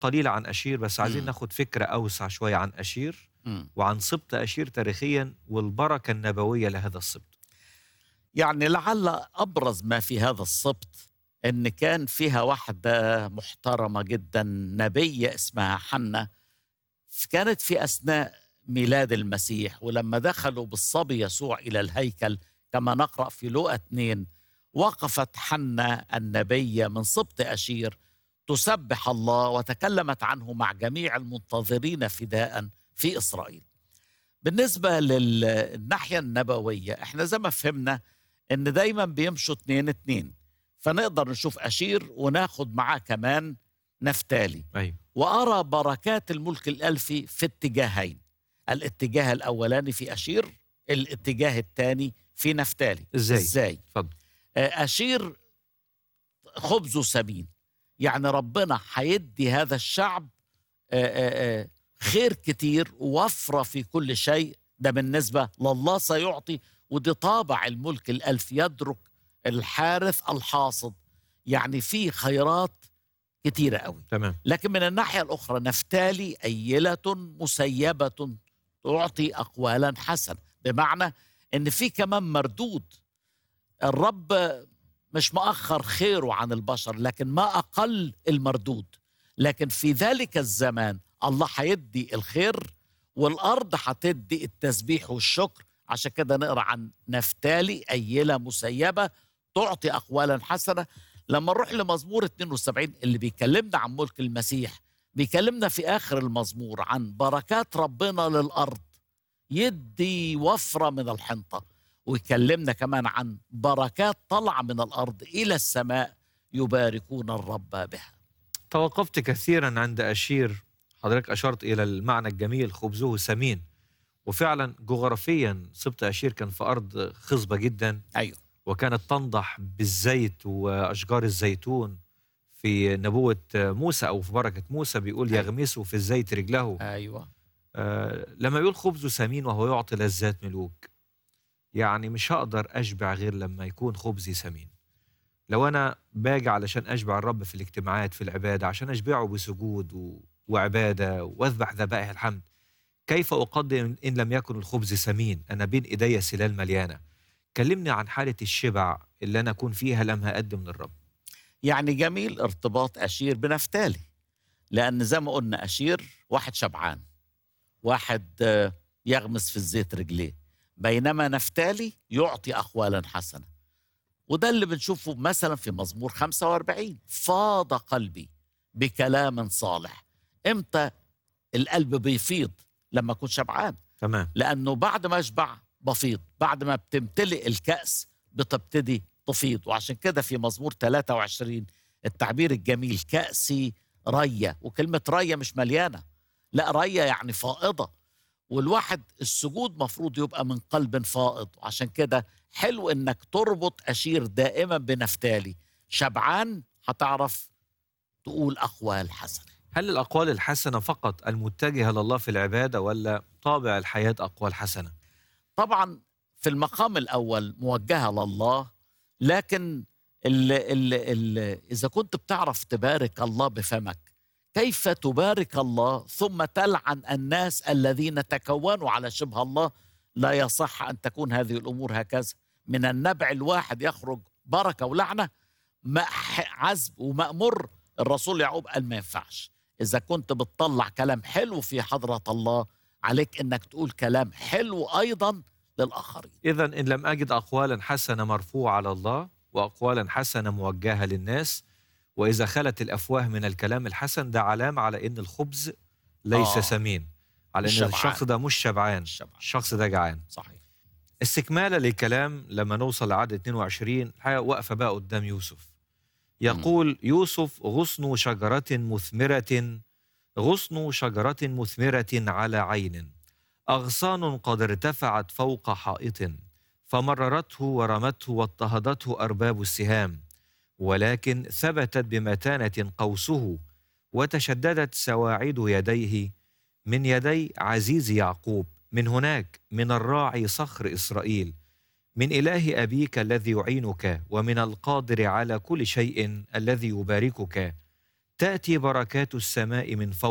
قليل عن أشير بس عايزين مم. ناخد فكرة أوسع شوية عن أشير مم. وعن سبط أشير تاريخيا والبركة النبوية لهذا السبط يعني لعل ابرز ما في هذا السبط ان كان فيها واحده محترمه جدا نبيه اسمها حنة كانت في اثناء ميلاد المسيح ولما دخلوا بالصبي يسوع الى الهيكل كما نقرا في لوقا 2 وقفت حنة النبيه من سبط اشير تسبح الله وتكلمت عنه مع جميع المنتظرين فداء في اسرائيل. بالنسبه للناحيه النبويه احنا زي ما فهمنا ان دايما بيمشوا اتنين اتنين فنقدر نشوف اشير وناخد معاه كمان نفتالي أيوة وارى بركات الملك الالفي في اتجاهين الاتجاه الاولاني في اشير الاتجاه الثاني في نفتالي إزاي؟ ازاي اتفضل آه، اشير خبزه سمين يعني ربنا هيدي هذا الشعب آه، آه، آه، خير كتير ووفرة في كل شيء ده بالنسبة لله سيعطي ودي طابع الملك الألف يدرك الحارث الحاصد يعني في خيرات كتيرة قوي تمام لكن من الناحية الأخرى نفتالي أيلة مسيبة تعطي أقوالا حسنة بمعنى أن في كمان مردود الرب مش مؤخر خيره عن البشر لكن ما أقل المردود لكن في ذلك الزمان الله هيدي الخير والأرض هتدي التسبيح والشكر عشان كده نقرأ عن نفتالي أيلة مسيبة تعطي أقوالا حسنة لما نروح لمزمور 72 اللي بيكلمنا عن ملك المسيح بيكلمنا في آخر المزمور عن بركات ربنا للأرض يدي وفرة من الحنطة ويكلمنا كمان عن بركات طلع من الأرض إلى السماء يباركون الرب بها توقفت كثيرا عند أشير حضرتك أشرت إلى المعنى الجميل خبزه سمين وفعلا جغرافيا سبط أشير كان في أرض خصبة جدا أيوه وكانت تنضح بالزيت وأشجار الزيتون في نبوة موسى أو في بركة موسى بيقول أيوة. يغمسوا في الزيت رجله أيوه آه لما يقول خبزه سمين وهو يعطي لذات ملوك يعني مش هقدر أشبع غير لما يكون خبزي سمين لو أنا باجي علشان أشبع الرب في الاجتماعات في العبادة عشان أشبعه بسجود و... وعبادة وأذبح ذبائح الحمد كيف أقدم إن لم يكن الخبز سمين أنا بين إيدي سلال مليانة كلمني عن حالة الشبع اللي أنا أكون فيها لما أقدم للرب يعني جميل ارتباط أشير بنفتالي لأن زي ما قلنا أشير واحد شبعان واحد آه، يغمس في الزيت رجليه بينما نفتالي يعطي أقوالا حسنة وده اللي بنشوفه مثلا في مزمور 45 فاض قلبي بكلام صالح امتى القلب بيفيض لما أكون شبعان تمام لأنه بعد ما أشبع بفيض بعد ما بتمتلئ الكأس بتبتدي تفيض وعشان كده في مزمور 23 التعبير الجميل كأسي رية وكلمة رية مش مليانة لا رية يعني فائضة والواحد السجود مفروض يبقى من قلب فائض وعشان كده حلو انك تربط أشير دائما بنفتالي شبعان هتعرف تقول أقوال حسنة هل الأقوال الحسنة فقط المتجهة لله في العبادة ولا طابع الحياة أقوال حسنة طبعا في المقام الأول موجهة لله لكن ال ال ال إذا كنت بتعرف تبارك الله بفمك كيف تبارك الله ثم تلعن الناس الذين تكونوا على شبه الله لا يصح أن تكون هذه الأمور هكذا من النبع الواحد يخرج بركة ولعنة ما- عذب ومأمر الرسول يعقوب قال ما ينفعش إذا كنت بتطلع كلام حلو في حضرة الله عليك إنك تقول كلام حلو أيضا للآخرين إذا إن لم أجد أقوالا حسنة مرفوعة على الله وأقوالا حسنة موجهة للناس وإذا خلت الأفواه من الكلام الحسن ده علامة على إن الخبز ليس آه. سمين على مش إن شبعان. الشخص ده مش شبعان الشبع الشخص ده جعان صحيح استكمالا للكلام لما نوصل لعدد 22 الحقيقة واقفة بقى قدام يوسف يقول يوسف غصن شجرة مثمرة غصن شجرة مثمرة على عين أغصان قد ارتفعت فوق حائط فمررته ورمته واضطهدته أرباب السهام ولكن ثبتت بمتانة قوسه وتشددت سواعد يديه من يدي عزيز يعقوب من هناك من الراعي صخر إسرائيل من إله أبيك الذي يعينك ومن القادر على كل شيء الذي يباركك تأتي بركات السماء من فوق